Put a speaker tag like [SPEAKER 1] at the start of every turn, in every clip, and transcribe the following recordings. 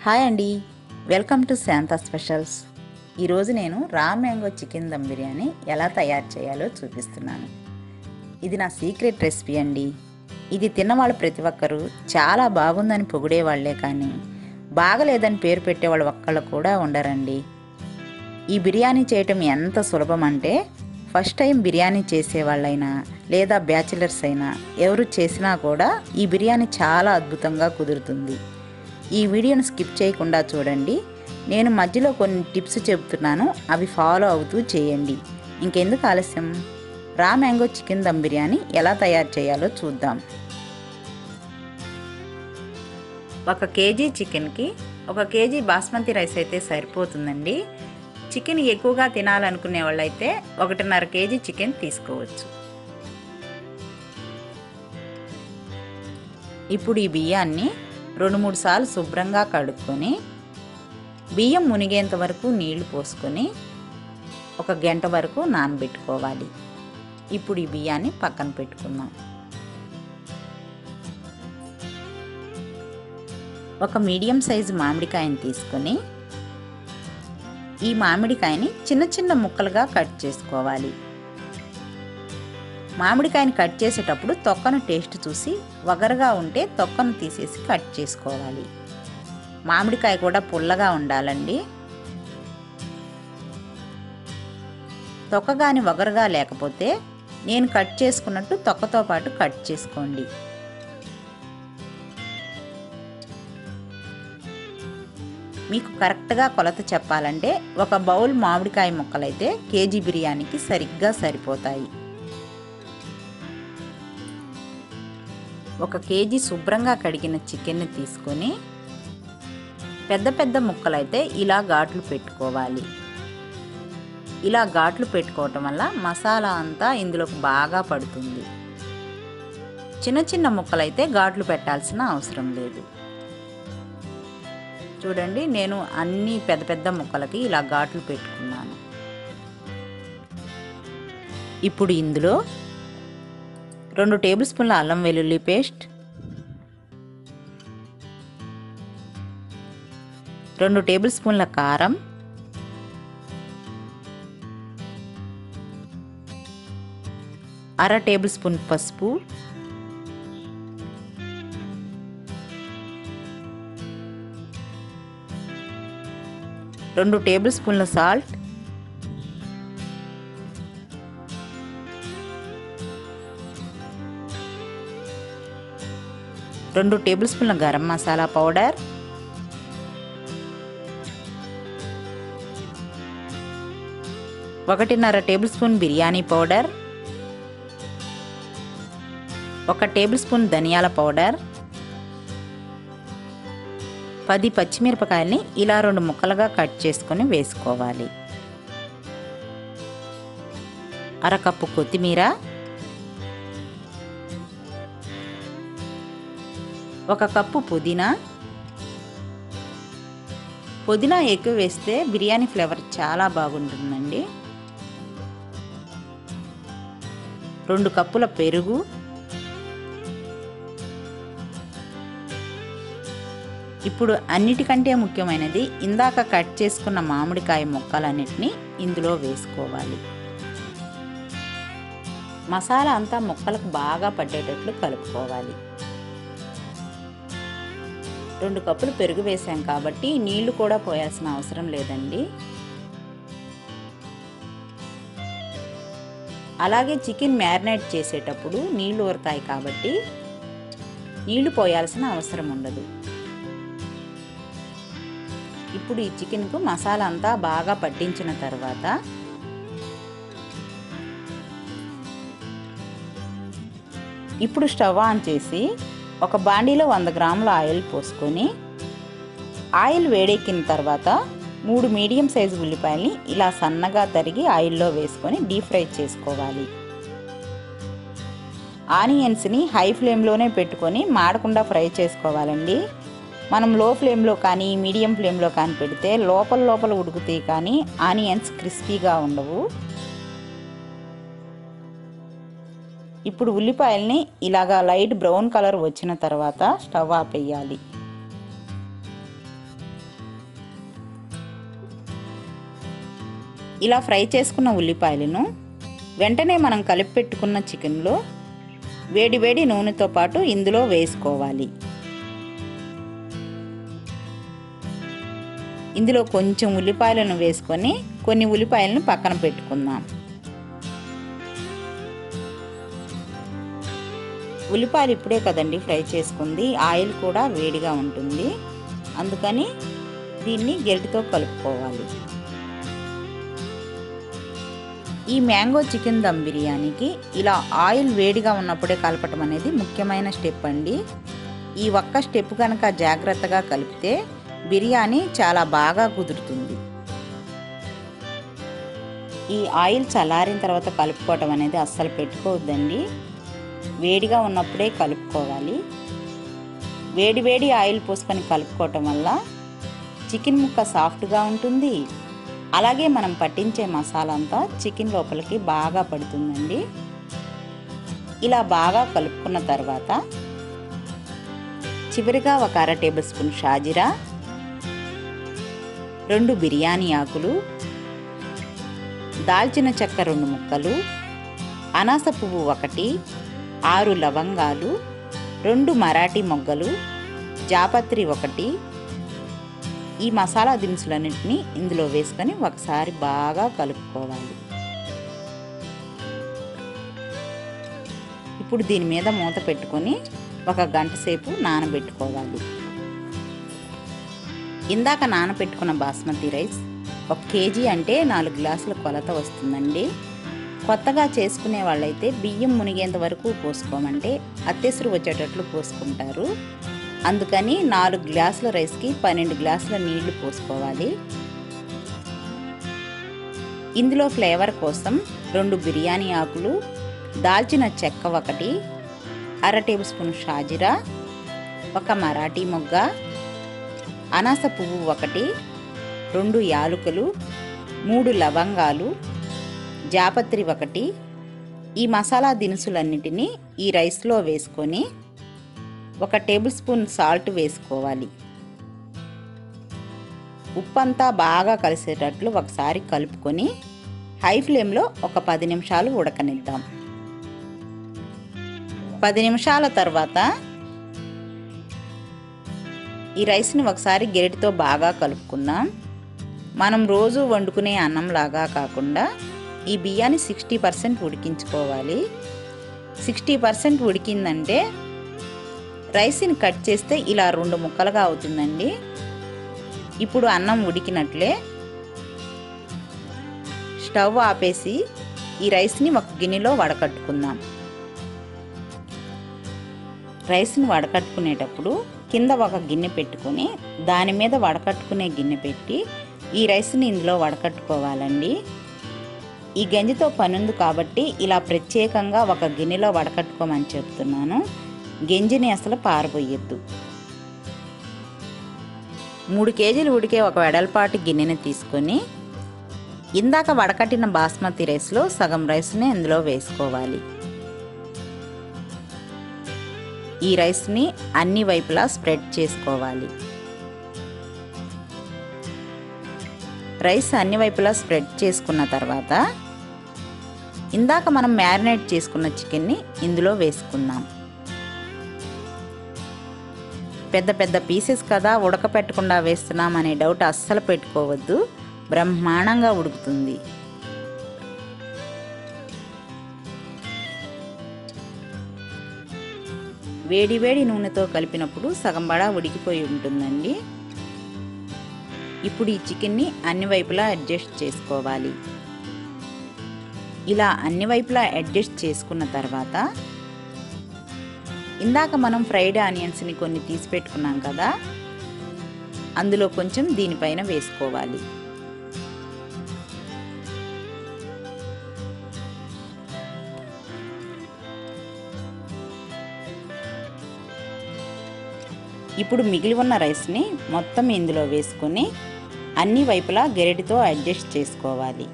[SPEAKER 1] hi అండి welcome to Shanta specials ఈరోజు నేను raw mango chicken dum biryani ఎలా తయారు చేయాలో చూపిస్తున్నాను ఇది నా సీక్రెట్ రెసిపీ అండి ఇది తిన్నవాళ్ళు ప్రతి ఒక్కరూ చాలా బాగుందని పొగిడేవాళ్లే కానీ బాగలేదని పేరు పెట్టేవాళ్ళు ఒక్కళ్ళు కూడా ఉండరండి ఈ బిర్యానీ చేయటం ఎంత సులభం అంటే ఫస్ట్ టైం బిర్యానీ చేసేవాళ్ళైనా లేదా బ్యాచిలర్స్ అయినా ఎవరు చేసినా కూడా ఈ బిర్యానీ చాలా అద్భుతంగా కుదురుతుంది ఈ వీడియోను స్కిప్ చేయకుండా చూడండి నేను మధ్యలో కొన్ని టిప్స్ చెబుతున్నాను అవి ఫాలో అవుతూ చేయండి ఇంకెందుకు ఆలస్యం raw mango chicken dum biryani ఎలా తయారు చేయాలో చూద్దాం ఒక కేజీ చికెన్కి ఒక కేజీ బాస్మతి రైస్ అయితే సరిపోతుందండి చికెన్ ఎక్కువగా తినాలనుకునే వాళ్ళైతే ఒకటిన్నర కేజీ చికెన్ తీసుకోవచ్చు ఇప్పుడు ఈ బియ్యాన్ని రెండు మూడు సార్లు శుభ్రంగా కడుక్కొని బియ్యం మునిగేంత వరకు నీళ్లు పోసుకొని ఒక గంట వరకు నానబెట్టుకోవాలి ఇప్పుడు ఈ బియ్యాన్ని పక్కన పెట్టుకుందాం ఒక మీడియం సైజు మామిడికాయని తీసుకొని ఈ మామిడికాయని చిన్న చిన్న ముక్కలుగా కట్ చేసుకోవాలి మామిడికాయని కట్ చేసేటప్పుడు తొక్కను టేస్ట్ చూసి వగరగా ఉంటే తొక్కను తీసేసి కట్ చేసుకోవాలి మామిడికాయ కూడా పుల్లగా ఉండాలండి తొక్క కానీ వగరగా లేకపోతే నేను కట్ చేసుకున్నట్టు తొక్కతో పాటు కట్ చేసుకోండి మీకు కరెక్ట్గా కొలత చెప్పాలంటే ఒక బౌల్ మామిడికాయ ముక్కలైతే కేజీ బిర్యానీకి సరిగ్గా సరిపోతాయి ఒక కేజీ శుభ్రంగా కడిగిన చికెన్ని తీసుకొని పెద్ద పెద్ద ముక్కలైతే ఇలా ఘాట్లు పెట్టుకోవాలి ఇలా ఘాట్లు పెట్టుకోవటం వల్ల మసాలా అంతా ఇందులోకి బాగా పడుతుంది చిన్న చిన్న ముక్కలైతే ఘాట్లు పెట్టాల్సిన అవసరం లేదు చూడండి నేను అన్ని పెద్ద పెద్ద ముక్కలకి ఇలా ఘాట్లు పెట్టుకున్నాను ఇప్పుడు ఇందులో రెండు టేబుల్ స్పూన్ల అల్లం వెల్లుల్లి పేస్ట్ రెండు టేబుల్ స్పూన్ల కారం అర టేబుల్ స్పూన్ పసుపు రెండు టేబుల్ స్పూన్ల సాల్ట్ రెండు టేబుల్ స్పూన్ల గరం మసాలా పౌడర్ ఒకటిన్నర టేబుల్ స్పూన్ బిర్యానీ పౌడర్ ఒక టేబుల్ స్పూన్ ధనియాల పౌడర్ పది పచ్చిమిరపకాయల్ని ఇలా రెండు ముక్కలుగా కట్ చేసుకొని వేసుకోవాలి అరకప్పు కొత్తిమీర ఒక కప్పు పుదీనా పుదీనా ఎక్కువ వేస్తే బిర్యానీ ఫ్లేవర్ చాలా బాగుంటుందండి రెండు కప్పుల పెరుగు ఇప్పుడు అన్నిటికంటే ముఖ్యమైనది ఇందాక కట్ చేసుకున్న మామిడికాయ ముక్కలన్నిటిని ఇందులో వేసుకోవాలి మసాలా అంతా ముక్కలకు బాగా పట్టేటట్లు కలుపుకోవాలి రెండు కప్పులు పెరుగు వేసాం కాబట్టి నీళ్లు కూడా పోయాల్సిన అవసరం లేదండి అలాగే చికెన్ మ్యారినేట్ చేసేటప్పుడు నీళ్లు ఊరతాయి కాబట్టి నీళ్లు పోయాల్సిన అవసరం ఉండదు ఇప్పుడు ఈ చికెన్కు మసాలా అంతా బాగా పట్టించిన తర్వాత ఇప్పుడు స్టవ్ ఆన్ చేసి ఒక బాండీలో వంద గ్రాముల ఆయిల్ పోసుకొని ఆయిల్ వేడెక్కిన తర్వాత మూడు మీడియం సైజు ఉల్లిపాయల్ని ఇలా సన్నగా తరిగి ఆయిల్లో వేసుకొని డీప్ ఫ్రై చేసుకోవాలి ఆనియన్స్ని హై ఫ్లేమ్లోనే పెట్టుకొని మాడకుండా ఫ్రై చేసుకోవాలండి మనం లో ఫ్లేమ్లో కానీ మీడియం ఫ్లేమ్లో కానీ పెడితే లోపల లోపల ఉడుకుతాయి కానీ ఆనియన్స్ క్రిస్పీగా ఉండవు ఇప్పుడు ఉల్లిపాయల్ని ఇలాగా లైట్ బ్రౌన్ కలర్ వచ్చిన తర్వాత స్టవ్ ఆపేయాలి ఇలా ఫ్రై చేసుకున్న ఉల్లిపాయలను వెంటనే మనం కలిపి పెట్టుకున్న చికెన్లో వేడి వేడి నూనెతో పాటు ఇందులో వేసుకోవాలి ఇందులో కొంచెం ఉల్లిపాయలను వేసుకొని కొన్ని ఉల్లిపాయలను పక్కన పెట్టుకుందాం ఉల్లిపాయలు ఇప్పుడే కదండి ఫ్రై చేసుకుంది ఆయిల్ కూడా వేడిగా ఉంటుంది అందుకని దీన్ని గెరిటితో కలుపుకోవాలి ఈ మ్యాంగో చికెన్ దమ్ బిర్యానీకి ఇలా ఆయిల్ వేడిగా ఉన్నప్పుడే కలపటం అనేది ముఖ్యమైన స్టెప్ అండి ఈ ఒక్క స్టెప్ కనుక జాగ్రత్తగా కలిపితే బిర్యానీ చాలా బాగా కుదురుతుంది ఈ ఆయిల్ చల్లారిన తర్వాత కలుపుకోవటం అనేది అస్సలు పెట్టుకోవద్దండి వేడిగా ఉన్నప్పుడే కలుపుకోవాలి వేడి వేడి ఆయిల్ పోసుకొని కలుపుకోవటం వల్ల చికెన్ ముక్క సాఫ్ట్గా ఉంటుంది అలాగే మనం పట్టించే మసాలా అంతా చికెన్ లోపలికి బాగా పడుతుందండి ఇలా బాగా కలుపుకున్న తర్వాత చివరిగా ఒక అర టేబుల్ స్పూన్ షాజిరా రెండు బిర్యానీ ఆకులు దాల్చిన చెక్క రెండు ముక్కలు అనాస పువ్వు ఒకటి ఆరు లవంగాలు రెండు మరాఠీ మొగ్గలు జాపత్రి ఒకటి ఈ మసాలా దినుసులన్నింటినీ ఇందులో వేసుకొని ఒకసారి బాగా కలుపుకోవాలి ఇప్పుడు దీని మీద మూత పెట్టుకొని ఒక గంట సేపు నానబెట్టుకోవాలి ఇందాక నానబెట్టుకున్న బాస్మతి రైస్ ఒక కేజీ అంటే నాలుగు గ్లాసుల కొలత వస్తుందండి కొత్తగా చేసుకునే వాళ్ళైతే బియ్యం మునిగేంత వరకు పోసుకోమంటే అత్తెసురు వచ్చేటట్లు పోసుకుంటారు అందుకని నాలుగు గ్లాసుల రైస్కి పన్నెండు గ్లాసుల నీళ్లు పోసుకోవాలి ఇందులో ఫ్లేవర్ కోసం రెండు బిర్యానీ ఆకులు దాల్చిన చెక్క ఒకటి అర టేబుల్ స్పూన్ షాజిరా ఒక మరాఠీ మొగ్గ అనాస పువ్వు ఒకటి రెండు యాలుకలు మూడు లవంగాలు జాపత్రి ఒకటి ఈ మసాలా దినుసులన్నిటినీ ఈ రైస్లో వేసుకొని ఒక టేబుల్ స్పూన్ సాల్ట్ వేసుకోవాలి ఉప్పు అంతా బాగా కలిసేటట్లు ఒకసారి కలుపుకొని హై ఫ్లేమ్లో ఒక పది నిమిషాలు ఉడకనిద్దాం పది నిమిషాల తర్వాత ఈ రైస్ని ఒకసారి గెరిటితో బాగా కలుపుకుందాం మనం రోజు వండుకునే అన్నంలాగా కాకుండా ఈ బియ్యాన్ని సిక్స్టీ పర్సెంట్ ఉడికించుకోవాలి సిక్స్టీ పర్సెంట్ ఉడికిందంటే రైస్ని కట్ చేస్తే ఇలా రెండు ముక్కలుగా అవుతుందండి ఇప్పుడు అన్నం ఉడికినట్లే స్టవ్ ఆపేసి ఈ రైస్ని ఒక గిన్నెలో వడకట్టుకుందాం రైస్ని వడకట్టుకునేటప్పుడు కింద ఒక గిన్నె పెట్టుకొని దాని మీద వడకట్టుకునే గిన్నె పెట్టి ఈ రైస్ని ఇందులో వడకట్టుకోవాలండి ఈ గంజితో పనుంది కాబట్టి ఇలా ప్రత్యేకంగా ఒక గిన్నెలో వడకట్టుకోమని చెప్తున్నాను గంజిని అసలు పారబోయొద్దు మూడు కేజీలు ఉడికే ఒక వెడల్పాటి గిన్నెని తీసుకొని ఇందాక వడకట్టిన బాస్మతి రైస్లో సగం రైస్ని ఇందులో వేసుకోవాలి ఈ రైస్ని అన్ని వైపులా స్ప్రెడ్ చేసుకోవాలి రైస్ అన్ని వైపులా స్ప్రెడ్ చేసుకున్న తర్వాత ఇందాక మనం మ్యారినేట్ చేసుకున్న చికెన్ని ఇందులో వేసుకుందాం పెద్ద పెద్ద పీసెస్ కదా ఉడకపెట్టకుండా వేస్తున్నాం అనే డౌట్ అస్సలు పెట్టుకోవద్దు బ్రహ్మాండంగా ఉడుకుతుంది వేడి వేడి నూనెతో కలిపినప్పుడు సగం బడా ఉడికిపోయి ఉంటుందండి ఇప్పుడు ఈ చికెన్ని అన్ని వైపులా అడ్జస్ట్ చేసుకోవాలి ఇలా అన్ని వైపులా అడ్జస్ట్ చేసుకున్న తర్వాత ఇందాక మనం ఫ్రైడ్ ఆనియన్స్ని కొన్ని తీసి పెట్టుకున్నాం కదా అందులో కొంచెం దీనిపైన వేసుకోవాలి ఇప్పుడు మిగిలి ఉన్న రైస్ని మొత్తం ఇందులో వేసుకొని అన్ని వైపులా గెరటితో అడ్జస్ట్ చేసుకోవాలి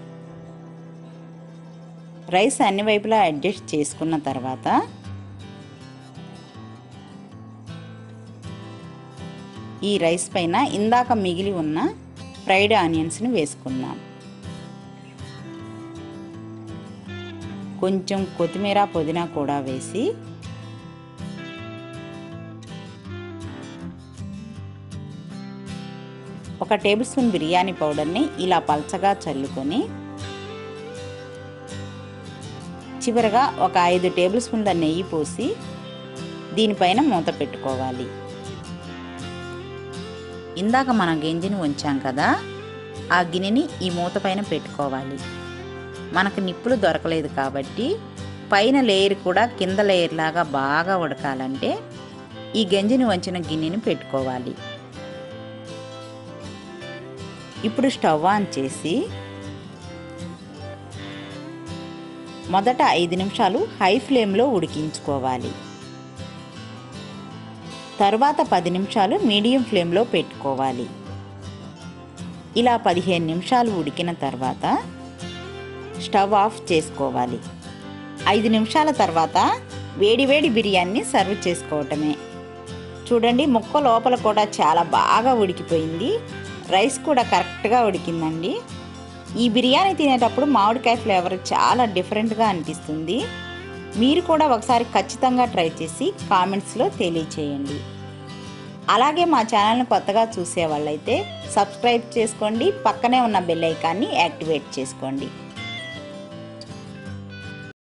[SPEAKER 1] రైస్ అన్ని వైపులా అడ్జస్ట్ చేసుకున్న తర్వాత ఈ రైస్ పైన ఇందాక మిగిలి ఉన్న ఫ్రైడ్ ఆనియన్స్ని వేసుకుందాం కొంచెం కొత్తిమీర పుదీనా కూడా వేసి ఒక టేబుల్ స్పూన్ బిర్యానీ పౌడర్ని ఇలా పల్చగా చల్లుకొని చివరగా ఒక ఐదు టేబుల్ స్పూన్ల నెయ్యి పోసి దీనిపైన మూత పెట్టుకోవాలి ఇందాక మనం గింజని ఉంచాం కదా ఆ గిన్నెని ఈ మూత పైన పెట్టుకోవాలి మనకు నిప్పులు దొరకలేదు కాబట్టి పైన లేయర్ కూడా కింద లేయర్ లాగా బాగా ఉడకాలంటే ఈ గంజిని వంచిన గిన్నెని పెట్టుకోవాలి ఇప్పుడు స్టవ్ ఆన్ చేసి మొదట ఐదు నిమిషాలు హై ఫ్లేమ్లో ఉడికించుకోవాలి తరువాత పది నిమిషాలు మీడియం ఫ్లేమ్లో పెట్టుకోవాలి ఇలా పదిహేను నిమిషాలు ఉడికిన తర్వాత స్టవ్ ఆఫ్ చేసుకోవాలి ఐదు నిమిషాల తర్వాత వేడివేడి బిర్యానీని సర్వ్ చేసుకోవటమే చూడండి ముక్క లోపల కూడా చాలా బాగా ఉడికిపోయింది రైస్ కూడా కరెక్ట్గా ఉడికిందండి ఈ బిర్యానీ తినేటప్పుడు మామిడికాయ ఫ్లేవర్ చాలా డిఫరెంట్గా అనిపిస్తుంది మీరు కూడా ఒకసారి ఖచ్చితంగా ట్రై చేసి కామెంట్స్లో తెలియచేయండి అలాగే మా ఛానల్ని కొత్తగా చూసే వాళ్ళైతే సబ్స్క్రైబ్ చేసుకోండి పక్కనే ఉన్న బెల్ ఐకాన్ని యాక్టివేట్ చేసుకోండి